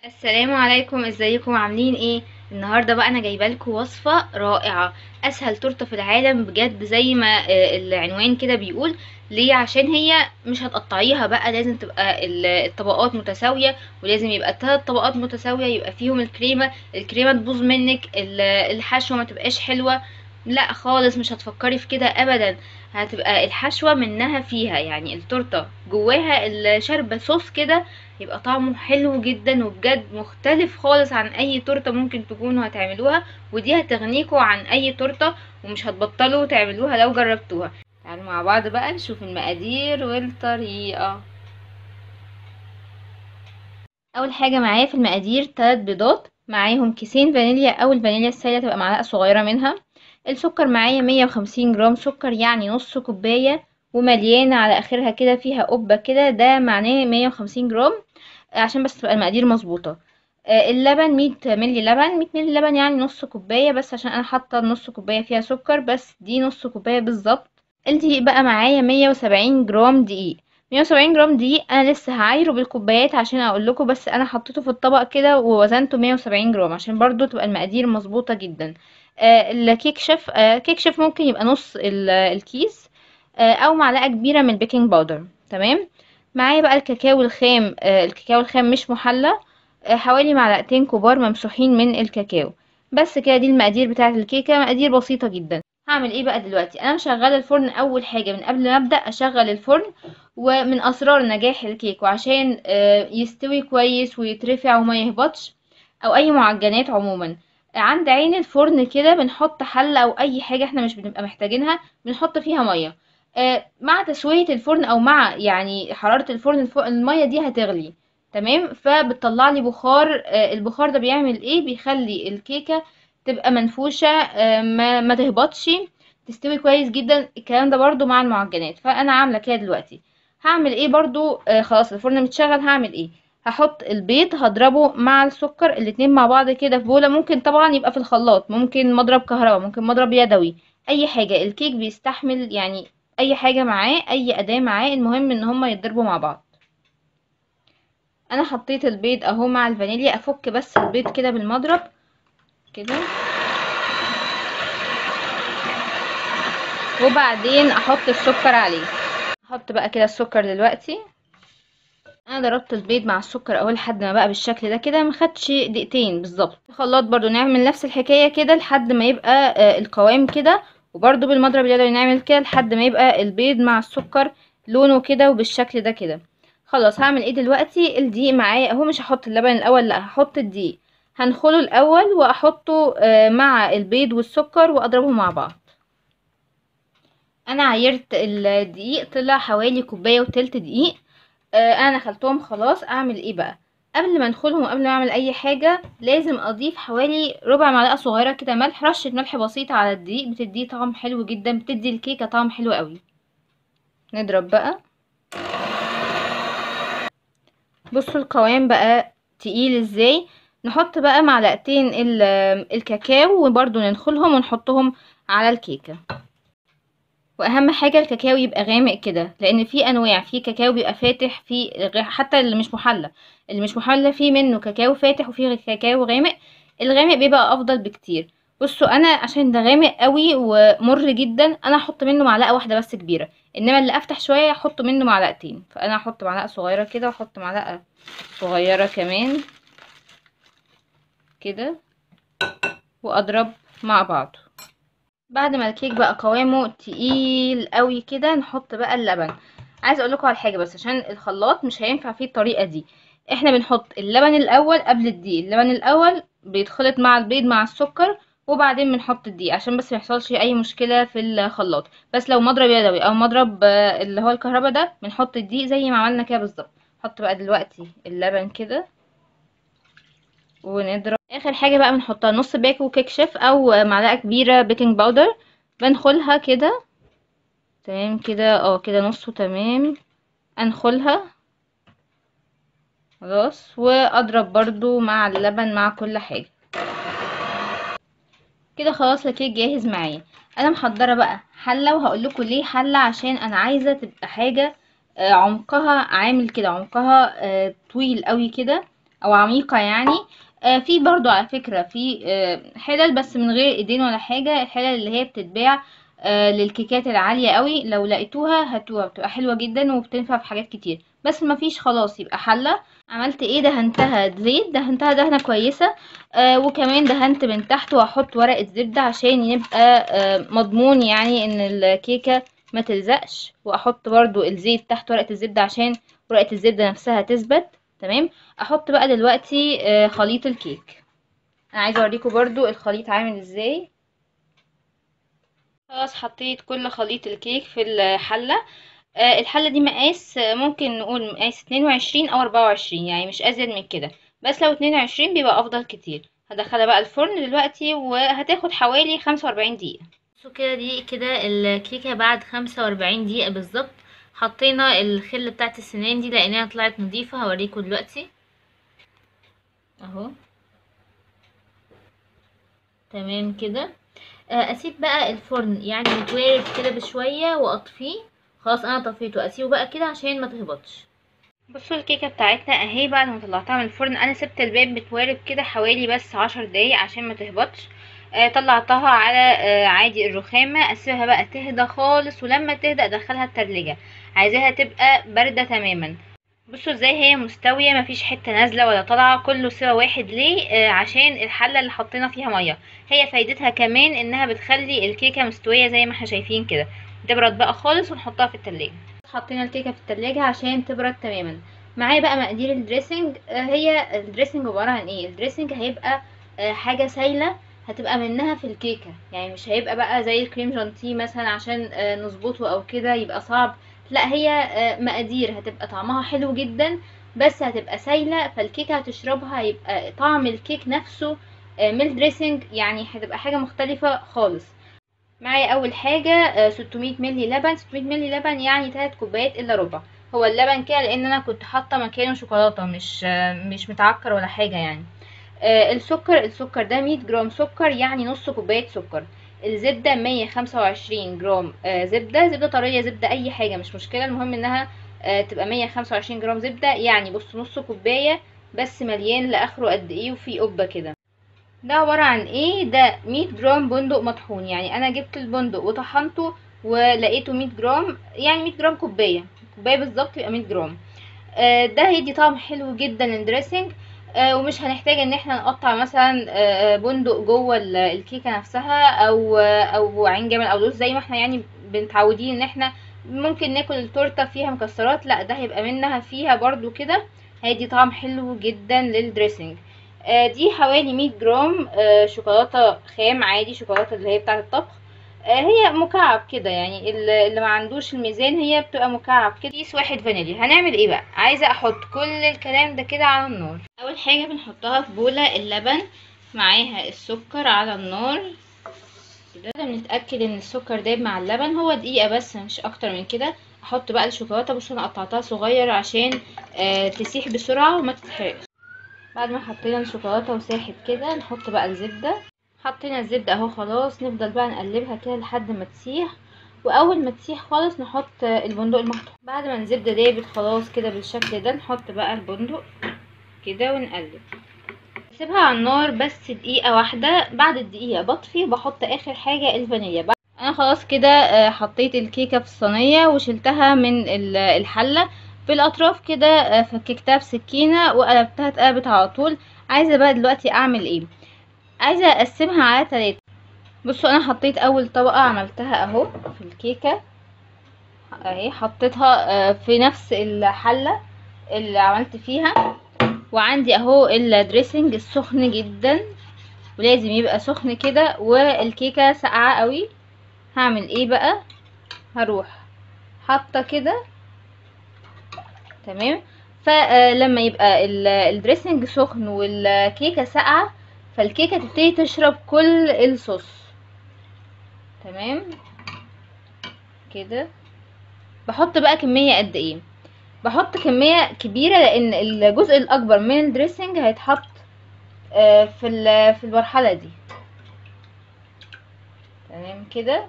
السلام عليكم ازيكم عاملين ايه النهارده بقى انا جايبه لكم وصفه رائعه اسهل تورته في العالم بجد زي ما آه، العنوان كده بيقول ليه عشان هي مش هتقطعيها بقى لازم تبقى ال- الطبقات متساويه ولازم يبقى الثلاث طبقات متساويه يبقى فيهم الكريمه الكريمه تبوظ منك ال- الحشوه ما تبقاش حلوه لا خالص مش هتفكري في كده ابدا هتبقى الحشوه منها فيها يعني التورته جواها الشربة صوص كده يبقى طعمه حلو جدا وبجد مختلف خالص عن اي تورته ممكن تكونوا هتعملوها ودي هتغنيكوا عن اي تورته ومش هتبطلوا تعملوها لو جربتوها تعالوا مع بعض بقى نشوف المقادير والطريقه اول حاجه معايا في المقادير 3 بيضات معاهم كيسين فانيليا او الفانيليا السائله تبقى معلقه صغيره منها السكر معايا 150 جرام سكر يعني نص كوبايه ومليانه على اخرها كده فيها قبه كده ده معناه 150 جرام عشان بس تبقى المقادير مظبوطه آه، اللبن 100 مللي لبن 100 مللي لبن يعني نص كوبايه بس عشان انا حاطه نص كوبايه فيها سكر بس دي نص كوبايه بالظبط الدقيق بقى معايا 170 جرام دقيق 170 جرام دقيق انا لسه هعايره بالكوبايات عشان اقول لكم بس انا حطيته في الطبق كده ووزنته 170 جرام عشان برضو تبقى المقادير مظبوطه جدا آه الكيك شيف آه كيك شيف ممكن يبقى نص ال- الكيس آه او معلقه كبيره من البيكنج باودر تمام معايا بقى الكاكاو الخام آه الكاكاو الخام مش محلى آه حوالي معلقتين كبار ممسوحين من الكاكاو بس كده دي المقادير بتاعه الكيكه مقادير بسيطه جدا هعمل ايه بقى دلوقتي انا مشغله الفرن اول حاجه من قبل ما ابدا اشغل الفرن ومن اسرار نجاح الكيك وعشان آه، يستوي كويس ويترفع وما يهبطش او اي معجنات عموما عند عين الفرن كده بنحط حله او اي حاجه احنا مش بنبقى محتاجينها بنحط فيها ميه آه، مع تسويه الفرن او مع يعني حراره الفرن الف- الميه دي هتغلي تمام فبتطلع لي بخار آه، البخار ده بيعمل ايه بيخلي الكيكه تبقى منفوشه آه، ما ما تهبطش تستوي كويس جدا الكلام ده برضو مع المعجنات فانا عامله كده دلوقتي هعمل ايه برضو آه خلاص الفرن متشغل هعمل ايه هحط البيض هضربه مع السكر الاتنين مع بعض كده في بولة ممكن طبعا يبقى في الخلاط ممكن مضرب كهرباء ممكن مضرب يدوي اي حاجة الكيك بيستحمل يعني اي حاجة معاه اي اداة معاه المهم ان هما يتضربوا مع بعض انا حطيت البيض اهو مع الفانيليا افك بس البيض كده بالمضرب كده وبعدين احط السكر عليه احط بقى كده السكر دلوقتي انا ضربت البيض مع السكر اهو لحد ما بقى بالشكل ده كده ما خدش دقيقتين بالظبط في الخلاط برضو نعمل نفس الحكايه كده لحد ما يبقى آه، القوام كده وبرضو بالمضرب اليدوي نعمل كده لحد ما يبقى البيض مع السكر لونه كده وبالشكل ده كده خلاص هعمل ايه دلوقتي الدقيق معايا اهو مش هحط اللبن الاول لا هحط الدقيق هنخله الاول واحطه آه، مع البيض والسكر واضربهم مع بعض انا عايرت الدقيق طلع حوالي كوبايه وتلت دقيق آه، انا خلطهم خلاص اعمل ايه بقى قبل ما ادخلهم وقبل ما اعمل اي حاجه لازم اضيف حوالي ربع معلقه صغيره كده ملح رشه ملح بسيطه على الدقيق بتديه طعم حلو جدا بتدي الكيكه طعم حلو قوي نضرب بقى بصوا القوام بقى تقيل ازاي نحط بقى معلقتين ال- الكاكاو وبرضو ننخلهم ونحطهم على الكيكه واهم حاجه الكاكاو يبقى غامق كده لان في انواع في كاكاو بيبقى فاتح في غ- حتى اللي مش محلى اللي مش محلى فيه منه كاكاو فاتح وفيه كاكاو غامق الغامق بيبقى افضل بكتير بصوا انا عشان ده غامق قوي ومر جدا انا هحط منه معلقه واحده بس كبيره انما اللي افتح شويه هحط منه معلقتين فانا هحط معلقه صغيره كده واحط معلقه صغيره كمان كده واضرب مع بعض بعد ما الكيك بقى قوامه تقيل قوي كده نحط بقى اللبن عايزه اقول لكم على حاجه بس عشان الخلاط مش هينفع فيه الطريقه دي احنا بنحط اللبن الاول قبل الدقيق اللبن الاول بيتخلط مع البيض مع السكر وبعدين بنحط الدقيق عشان بس ما يحصلش اي مشكله في الخلاط بس لو مضرب يدوي او مضرب آه، اللي هو الكهرباء ده بنحط الدقيق زي ما عملنا كده بالظبط نحط بقى دلوقتي اللبن كده ونضرب اخر حاجه بقى بنحطها نص باكو كيك شيف او معلقه كبيره بيكنج باودر بنخلها كده تمام كده اه كده نصه تمام انخلها خلاص واضرب برضو مع اللبن مع كل حاجه كده خلاص الكيك جاهز معايا انا محضره بقى حله وهقول لكم ليه حله عشان انا عايزه تبقى حاجه آه، عمقها عامل كده عمقها آه، طويل قوي كده او عميقة يعني آه في برضو على فكرة في آه حلل بس من غير ايدين ولا حاجة الحلل اللي هي بتتباع آه للكيكات العالية قوي لو لقيتوها هاتوها بتبقى حلوة جدا وبتنفع في حاجات كتير بس مفيش خلاص يبقى حلة عملت ايه دهنتها زيت دهنتها دهنة كويسة آه وكمان دهنت من تحت وهحط ورقة زبدة عشان يبقى آه مضمون يعني ان الكيكة ما تلزقش واحط برضو الزيت تحت ورقة الزبدة عشان ورقة الزبدة نفسها تثبت تمام احط بقى دلوقتي آه خليط الكيك انا عايزة اوريكم برضو الخليط عامل ازاي خلاص حطيت كل خليط الكيك في الحلة آه الحلة دي مقاس آه، ممكن نقول مقاس اتنين وعشرين او اربعة وعشرين يعني مش ازيد من كده بس لو اتنين وعشرين بيبقى افضل كتير هدخلها بقى الفرن دلوقتي وهتاخد حوالي خمسة واربعين دقيقة بصوا كده دي كده الكيكة بعد خمسة واربعين دقيقة بالظبط حطينا الخل بتاعت السنان دي لقيناها طلعت نظيفة هوريكم دلوقتي اهو تمام كده آه، اسيب بقى الفرن يعني يتوارد كده بشويه واطفيه خلاص انا طفيته اسيبه بقى كده عشان ما تهبطش بصوا الكيكه بتاعتنا اهي بعد ما طلعتها من الفرن انا سبت الباب متوارب كده حوالي بس عشر دقايق عشان ما تهبطش آه طلعتها على آه عادي الرخامه اسيبها بقى تهدى خالص ولما تهدى ادخلها التلاجة عايزاها تبقى بارده تماما بصوا ازاي هي مستوية مفيش حتة نازلة ولا طالعة كله سوا واحد ليه آه عشان الحلة اللي حطينا فيها مية هي فايدتها كمان انها بتخلي الكيكة مستوية زي ما احنا شايفين كده تبرد بقى خالص ونحطها في التلاجة حطينا الكيكة في التلاجة عشان تبرد تماما معايا بقى مقادير الدريسنج آه هي الدريسنج عبارة عن ايه الدريسنج هيبقى آه حاجة سايلة هتبقى منها في الكيكة يعني مش هيبقى بقى زي الكريم جانتيه مثلا عشان آه نظبطه او كده يبقى صعب لا هي آه، مقادير هتبقى طعمها حلو جدا بس هتبقى سايلة فالكيكة هتشربها هيبقى طعم الكيك نفسه آه، من الدريسنج يعني هتبقى حاجة مختلفة خالص معايا اول حاجة آه، 600 ملي لبن 600 ملي لبن يعني 3 كوبايات الا ربع هو اللبن كده لان انا كنت حاطة مكانه شوكولاتة مش آه، مش متعكر ولا حاجة يعني آه، السكر السكر ده 100 جرام سكر يعني نص كوباية سكر الزبدة 125 جرام آه، زبدة زبدة طرية زبدة أي حاجة مش مشكلة المهم إنها آه، تبقى 125 جرام زبدة يعني بص نص كوباية بس مليان لآخره قد إيه وفي قبة كده ده عبارة عن إيه ده 100 جرام بندق مطحون يعني أنا جبت البندق وطحنته ولقيته 100 جرام يعني 100 جرام كوباية كوباية بالظبط يبقى 100 جرام آه، ده هيدي طعم حلو جدا للدريسنج آه، ومش هنحتاج ان احنا نقطع مثلا آه، بندق جوه ال- الكيكه نفسها او آه، او عين جمل او لوز زي ما احنا يعني متعودين ان احنا ممكن ناكل التورته فيها مكسرات لا ده هيبقى منها فيها برضو كده هيدي طعم حلو جدا للدريسنج آه، دي حوالي 100 جرام آه، شوكولاته خام عادي شوكولاته اللي هي بتاعه الطبخ آه، هي مكعب كده يعني اللي اللي ما عندوش الميزان هي بتبقى مكعب كده كيس واحد فانيليا هنعمل ايه بقى عايزه احط كل الكلام ده كده على النار اول حاجه بنحطها في بوله اللبن معاها السكر على النار كده لازم نتاكد ان السكر دايب مع اللبن هو دقيقه بس مش اكتر من كده احط بقى الشوكولاته بصوا انا قطعتها صغير عشان آه تسيح بسرعه وما تتحرقش بعد ما حطينا الشوكولاته وساحت كده نحط بقى الزبده حطينا الزبدة اهو خلاص نفضل بقى نقلبها كده لحد ما تسيح واول ما تسيح خالص نحط البندق المحطوط بعد ما الزبدة دابت خلاص كده بالشكل ده نحط بقى البندق كده ونقلب نسيبها على النار بس دقيقة واحدة بعد الدقيقة بطفي وبحط اخر حاجة الفانيليا بقى انا خلاص كده آه، حطيت الكيكة في الصينية وشلتها من ال- الحلة في الاطراف كده آه، فككتها بسكينة وقلبتها اتقلبت على طول عايزة بقى دلوقتي اعمل ايه عايزة اقسمها على تلاتة بصوا انا حطيت اول طبقة عملتها اهو في الكيكة اهي حطيتها آه، في نفس الحلة اللي عملت فيها وعندي اهو الدريسنج السخن جدا ولازم يبقى سخن كده والكيكة ساقعة قوي هعمل ايه بقى هروح حاطة كده تمام فلما يبقى ال- الدريسنج سخن والكيكة ساقعة فالكيكة تبتدي تشرب كل الصوص تمام كده بحط بقى كمية قد ايه بحط كمية كبيرة لان الجزء الاكبر من الدريسنج هيتحط آه، في ال- في المرحلة دي تمام كده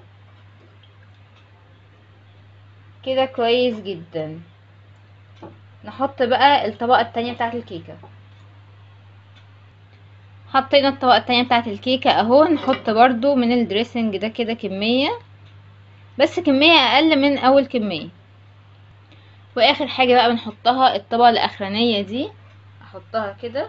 كده كويس جدا نحط بقى الطبقة التانية بتاعت الكيكة حطينا الطبقة التانية بتاعة الكيكة اهو نحط برضو من الدريسنج ده كده كمية بس كمية اقل من اول كمية واخر حاجة بقى بنحطها الطبقة الاخرانية دي احطها كده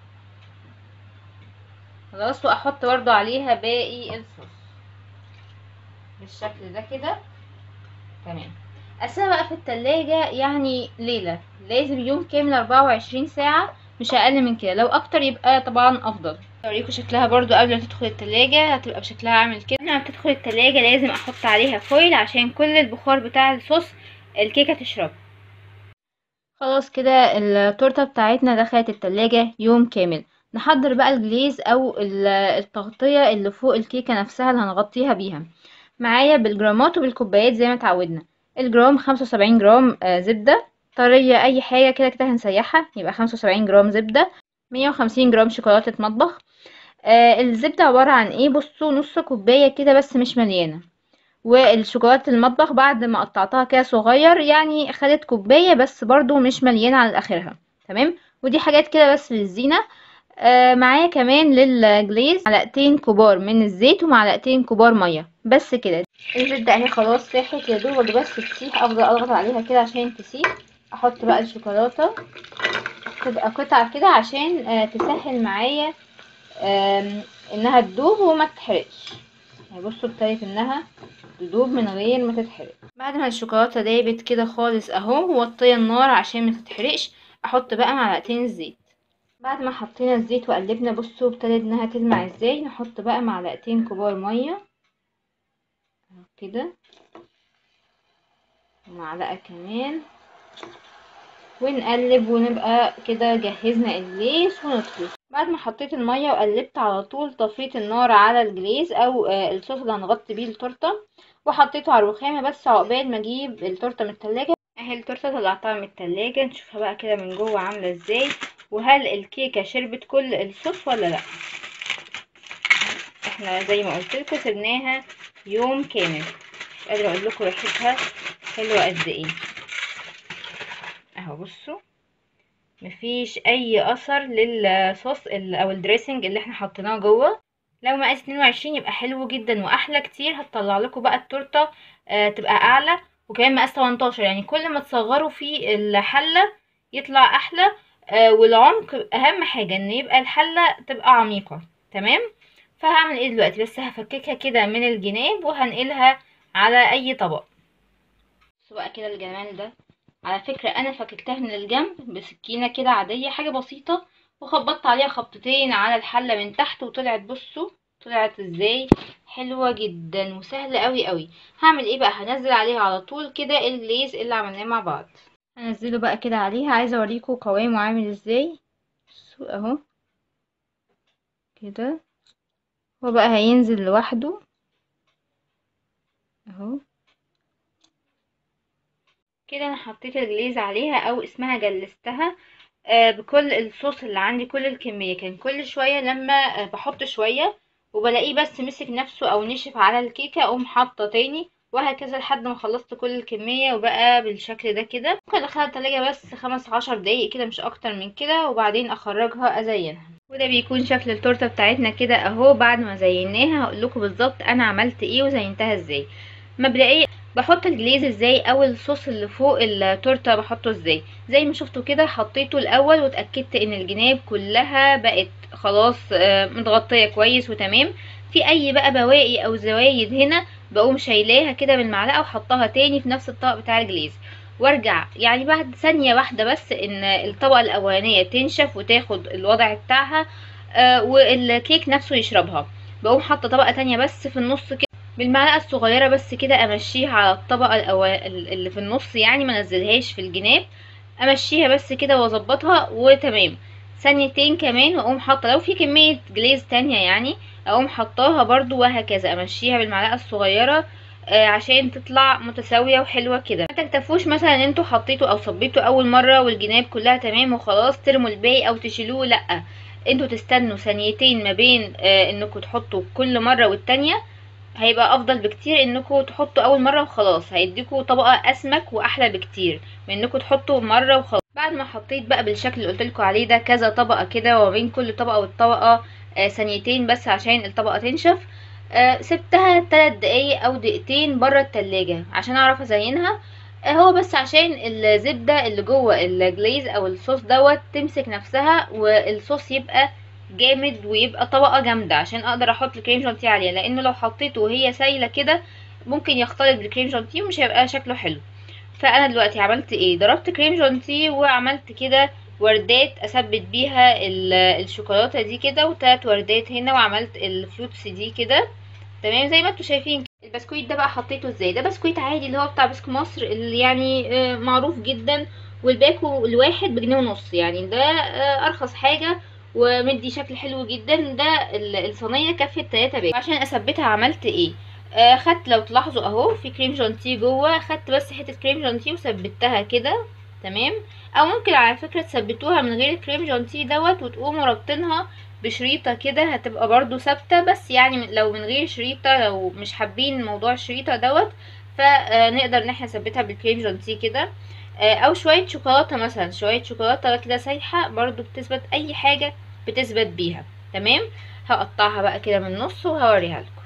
خلاص واحط برضو عليها باقي الصوص بالشكل ده كده تمام اسيبها بقى في التلاجة يعني ليلة لازم يوم كامل اربعة وعشرين ساعة مش اقل من كده لو اكتر يبقى طبعا افضل اوريكم شكلها برضو قبل ما تدخل التلاجة هتبقى بشكلها عامل كده لما بتدخل التلاجة لازم احط عليها فويل عشان كل البخار بتاع الصوص الكيكة تشرب خلاص كده التورته بتاعتنا دخلت التلاجة يوم كامل نحضر بقى الجليز او التغطية اللي فوق الكيكة نفسها اللي هنغطيها بيها معايا بالجرامات وبالكوبايات زي ما اتعودنا الجرام خمسة وسبعين جرام آه زبدة طرية اي حاجة كده كده هنسيحها يبقى خمسة وسبعين جرام زبدة مية وخمسين جرام شوكولاتة مطبخ آه الزبدة عبارة عن ايه بصوا نص كوباية كده بس مش مليانة والشوكولاتة المطبخ بعد ما قطعتها كده صغير يعني خدت كوباية بس برضو مش مليانة على اخرها تمام ودي حاجات كده بس للزينة آه معايا كمان للجليز معلقتين كبار من الزيت ومعلقتين كبار ميه بس كده الزبده اهي خلاص ساحت يا دوب بس تسيح افضل اضغط عليها كده عشان تسيح احط بقى الشوكولاته تبقى قطع كده عشان آه تسهل معايا آه انها تدوب وما تتحرقش يعني بصوا ابتدت انها تدوب من غير ما تتحرق بعد ما الشوكولاته دابت كده خالص اهو وطيه النار عشان ما تتحرقش احط بقى معلقتين الزيت بعد ما حطينا الزيت وقلبنا بصوا ابتدت انها تلمع ازاي نحط بقى معلقتين كبار ميه كده معلقه كمان ونقلب ونبقى كده جهزنا الجليس ونطفي بعد ما حطيت الميه وقلبت على طول طفيت النار على الجليز او الصوص اللي هنغطي بيه التورته وحطيته على الرخامه بس عقبال ما اجيب التورته من التلاجة اهي التورته طلعتها من التلاجة نشوفها بقى كده من جوه عامله ازاي وهل الكيكه شربت كل الصوص ولا لا احنا زي ما قلت لكم سيبناها يوم كامل مش قادره اقول لكم ريحتها حلوه قد ايه اهو بصوا مفيش اي اثر للصوص او الدريسنج اللي احنا حطيناه جوه لو مقاس 22 يبقى حلو جدا واحلى كتير هتطلع لكم بقى التورته آه تبقى اعلى وكمان مقاس 18 يعني كل ما تصغروا في الحله يطلع احلى آه والعمق اهم حاجه ان يبقى الحله تبقى عميقه تمام فهعمل ايه دلوقتي بس هفككها كده من الجناب وهنقلها على اي طبق بصوا بقى كده الجمال ده على فكره انا فككتها من الجنب بسكينه كده عاديه حاجه بسيطه وخبطت عليها خبطتين على الحله من تحت وطلعت بصوا طلعت ازاي حلوه جدا وسهله قوي قوي هعمل ايه بقى هنزل عليها على طول كده الجليز اللي عملناه مع بعض هنزله بقى كده عليها عايزه اوريكم قوامه عامل ازاي بصوا اهو كده هو بقى هينزل لوحده اهو كده انا حطيت الجليز عليها او اسمها جلستها آه بكل الصوص اللي عندي كل الكمية كان كل شوية لما آه بحط شوية وبلاقيه بس مسك نفسه او نشف على الكيكة اقوم حاطة تاني وهكذا لحد ما خلصت كل الكمية وبقى بالشكل ده كده ممكن ادخلها التلاجة بس خمس عشر دقايق كده مش اكتر من كده وبعدين اخرجها ازينها وده بيكون شكل التورته بتاعتنا كده اهو بعد ما زيناها هقول لكم بالظبط انا عملت ايه وزينتها ازاي مبدئيا بحط الجليز ازاي او الصوص اللي فوق التورته بحطه ازاي زي ما شفتوا كده حطيته الاول واتاكدت ان الجناب كلها بقت خلاص متغطيه كويس وتمام في اي بقى بواقي او زوايد هنا بقوم شايلاها كده بالمعلقه وحطها تاني في نفس الطبق بتاع الجليز وارجع يعني بعد ثانيه واحده بس ان الطبقه الاولانيه تنشف وتاخد الوضع بتاعها آه والكيك نفسه يشربها بقوم حاطه طبقه تانية بس في النص كده بالمعلقه الصغيره بس كده امشيها على الطبقه الأول اللي في النص يعني ما نزلهاش في الجناب امشيها بس كده واظبطها وتمام ثانيتين كمان واقوم حاطه لو في كميه جليز تانية يعني اقوم حطاها برضو وهكذا امشيها بالمعلقه الصغيره آه عشان تطلع متساويه وحلوه كده ما تكتفوش مثلا ان انتوا حطيتوا او صبيتوا اول مره والجناب كلها تمام وخلاص ترموا الباقي او تشيلوه لا انتوا تستنوا ثانيتين ما بين آه انكم تحطوا كل مره والتانيه هيبقى افضل بكتير انكم تحطوا اول مره وخلاص هيديكوا طبقه اسمك واحلى بكتير من انكم تحطوا مره وخلاص بعد ما حطيت بقى بالشكل اللي قلت لكم عليه ده كذا طبقه كده وما بين كل طبقه والطبقه آه ثانيتين بس عشان الطبقة تنشف آه سبتها تلات دقايق او دقيقتين بره التلاجة عشان اعرف ازينها آه هو بس عشان الزبدة اللي جوه الجليز او الصوص دوت تمسك نفسها والصوص يبقى جامد ويبقى طبقة جامدة عشان اقدر احط الكريم شانتيه عليها لانه لو حطيته وهي سايلة كده ممكن يختلط بالكريم شانتيه ومش هيبقى شكله حلو فانا دلوقتي عملت ايه ضربت كريم شانتيه وعملت كده وردات اثبت بيها الشوكولاته دي كده وتلات وردات هنا وعملت الفلوتس دي كده تمام زي ما انتوا شايفين البسكويت ده بقى حطيته ازاي ده بسكويت عادي اللي هو بتاع بسكو مصر اللي يعني معروف جدا والباكو الواحد بجنيه ونص يعني ده ارخص حاجه ومدي شكل حلو جدا ده الصينيه كفت 3 باكو عشان اثبتها عملت ايه آه خدت لو تلاحظوا اهو في كريم جانتيه جوه خدت بس حته كريم جانتيه وثبتها كده تمام او ممكن على فكره تثبتوها من غير الكريم جانتيه دوت وتقوموا رابطينها بشريطه كده هتبقى برضو ثابته بس يعني لو من غير شريطه لو مش حابين موضوع الشريطه دوت فنقدر ان احنا نثبتها بالكريم جانتيه كده آه او شويه شوكولاته مثلا شويه شوكولاته كده سايحه برضو بتثبت اي حاجه بتثبت بيها تمام هقطعها بقى كده من النص وهوريها لكم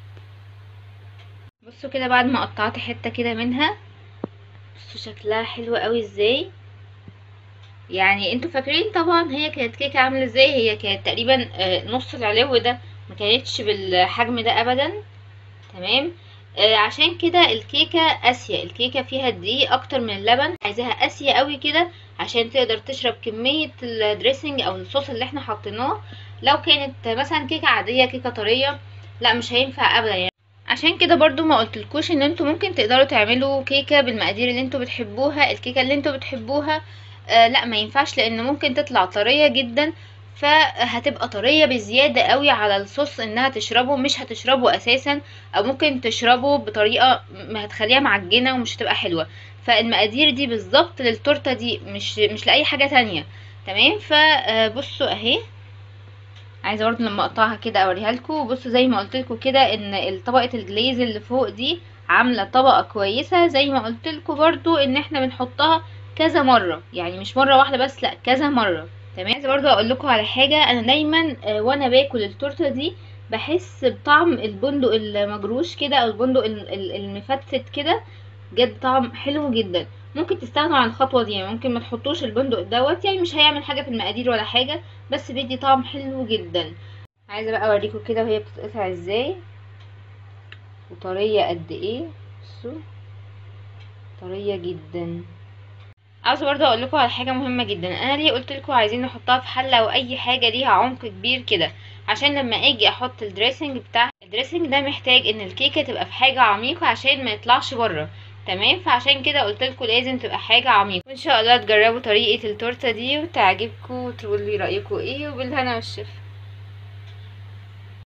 بصوا كده بعد ما قطعت حته كده منها بصوا شكلها حلو قوي ازاي يعني انتوا فاكرين طبعا هي كانت كيكه عامله ازاي هي كانت تقريبا نص العلو ده ما كانتش بالحجم ده ابدا تمام آه عشان كده الكيكه قاسيه الكيكه فيها دقيق اكتر من اللبن عايزاها قاسيه قوي كده عشان تقدر تشرب كميه الدريسنج او الصوص اللي احنا حطيناه لو كانت مثلا كيكه عاديه كيكه طريه لا مش هينفع ابدا يعني عشان كده برضو ما قلتلكوش ان انتوا ممكن تقدروا تعملوا كيكه بالمقادير اللي انتوا بتحبوها الكيكه اللي انتوا بتحبوها آه لا ما ينفعش لان ممكن تطلع طريه جدا فهتبقى طريه بزياده قوي على الصوص انها تشربه مش هتشربه اساسا او ممكن تشربه بطريقه ما هتخليها معجنه ومش هتبقى حلوه فالمقادير دي بالظبط للتورته دي مش مش لاي حاجه تانية تمام فبصوا اهي عايزه برضه لما اقطعها كده اوريها لكم بصوا زي ما قلت لكم كده ان طبقه الجليز اللي فوق دي عامله طبقه كويسه زي ما قلت لكم برضه ان احنا بنحطها كذا مره يعني مش مره واحده بس لا كذا مره تمام عايزه برضه اقول لكم على حاجه انا دايما وانا باكل التورته دي بحس بطعم البندق المجروش كده او البندق المفتت كده بجد طعم حلو جدا ممكن تستغنوا عن الخطوه دي يعني ممكن ما تحطوش البندق دوت يعني مش هيعمل حاجه في المقادير ولا حاجه بس بيدي طعم حلو جدا عايزه بقى اوريكم كده وهي بتتقطع ازاي وطريه قد ايه بصوا طريه جدا عاوزه برضه اقول لكم على حاجه مهمه جدا انا ليه قلت لكم عايزين نحطها في حله او اي حاجه ليها عمق كبير كده عشان لما اجي احط الدريسنج بتاع الدريسنج ده محتاج ان الكيكه تبقى في حاجه عميقه عشان ما يطلعش بره تمام فعشان كده قلت لكم لازم تبقى حاجه عميقه وان شاء الله تجربوا طريقه التورته دي وتعجبكم وتقولوا لي رايكم ايه وبالهنا والشفا